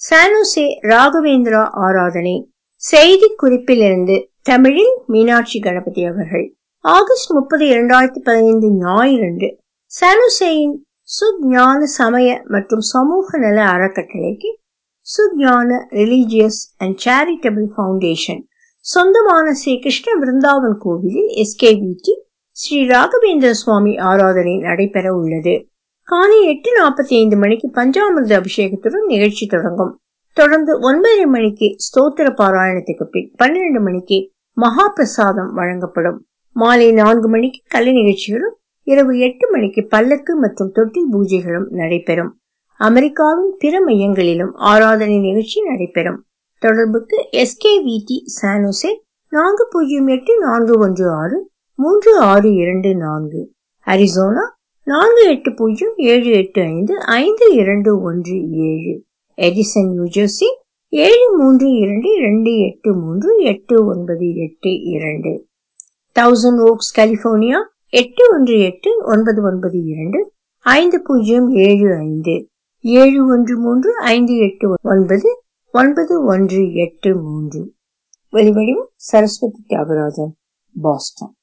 San Jose Raghavendra ஆராதனை செய்தி குறிப்பிலிருந்து தமிழில் மீனாட்சி கணபதி அவர்கள் ஆகஸ்ட் முப்பது இரண்டாயிரத்தி பதினைந்து ஞாயிறன்று சானுசேயின் சுஞான சமய மற்றும் சமூக நல அறக்கட்டளைக்கு Sugnana religious and charitable foundation சொந்தமான ஸ்ரீ கிருஷ்ண விருந்தாவன் கோவிலில் எஸ்கேவிடி ஸ்ரீ ராகவேந்திர சுவாமி ஆராதனை நடைபெற உள்ளது காலை எட்டு நாற்பத்தி ஐந்து மணிக்கு பஞ்சாமிர்த அபிஷேகத்துடன் நிகழ்ச்சி தொடங்கும் தொடர்ந்து ஒன்பதரை மணிக்கு ஸ்தோத்திர பாராயணத்துக்கு பின் பன்னிரண்டு மணிக்கு மகா பிரசாதம் வழங்கப்படும் மாலை நான்கு மணிக்கு கலை நிகழ்ச்சிகளும் இரவு எட்டு மணிக்கு பல்லக்கு மற்றும் தொட்டில் பூஜைகளும் நடைபெறும் அமெரிக்காவின் பிற மையங்களிலும் ஆராதனை நிகழ்ச்சி நடைபெறும் தொடர்புக்கு எஸ்கேவிடி சானுசே நான்கு பூஜ்ஜியம் எட்டு நான்கு ஒன்று ஆறு மூன்று ஆறு இரண்டு நான்கு அரிசோனா நான்கு எட்டு பூஜ்ஜியம் ஏழு எட்டு ஐந்து ஐந்து இரண்டு ஒன்று ஏழு எடிசன் நியூஜெர்சி ஏழு மூன்று இரண்டு இரண்டு எட்டு மூன்று எட்டு ஒன்பது எட்டு இரண்டு தௌசண்ட் ஓக்ஸ் கலிபோர்னியா எட்டு ஒன்று எட்டு ஒன்பது ஒன்பது இரண்டு ஐந்து பூஜ்ஜியம் ஏழு ஐந்து ஏழு ஒன்று மூன்று ஐந்து எட்டு ஒன்பது ஒன்பது ஒன்று எட்டு மூன்று வெளிவடிவம் சரஸ்வதி தியாகராஜன் பாஸ்டன்